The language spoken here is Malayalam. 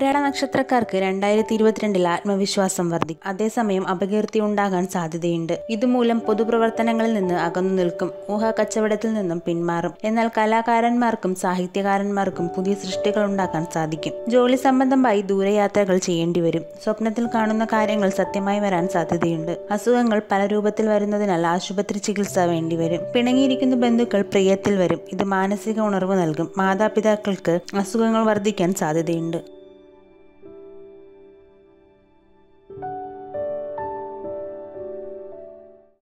പൂരാട നക്ഷത്രക്കാർക്ക് രണ്ടായിരത്തി ഇരുപത്തിരണ്ടിൽ ആത്മവിശ്വാസം വർദ്ധിക്കും അതേസമയം അപകീർത്തി ഉണ്ടാകാൻ സാധ്യതയുണ്ട് ഇതുമൂലം പൊതുപ്രവർത്തനങ്ങളിൽ നിന്ന് അകന്നു നിൽക്കും ഊഹ കച്ചവടത്തിൽ നിന്നും പിന്മാറും എന്നാൽ കലാകാരന്മാർക്കും സാഹിത്യകാരന്മാർക്കും പുതിയ സൃഷ്ടികൾ ഉണ്ടാക്കാൻ സാധിക്കും ജോലി സംബന്ധമായി ദൂരയാത്രകൾ ചെയ്യേണ്ടി വരും സ്വപ്നത്തിൽ കാണുന്ന കാര്യങ്ങൾ സത്യമായി വരാൻ സാധ്യതയുണ്ട് അസുഖങ്ങൾ പല രൂപത്തിൽ വരുന്നതിനാൽ ആശുപത്രി ചികിത്സ വേണ്ടിവരും പിണങ്ങിയിരിക്കുന്ന ബന്ധുക്കൾ പ്രിയത്തിൽ വരും ഇത് മാനസിക ഉണർവ് നൽകും മാതാപിതാക്കൾക്ക് അസുഖങ്ങൾ വർദ്ധിക്കാൻ സാധ്യതയുണ്ട്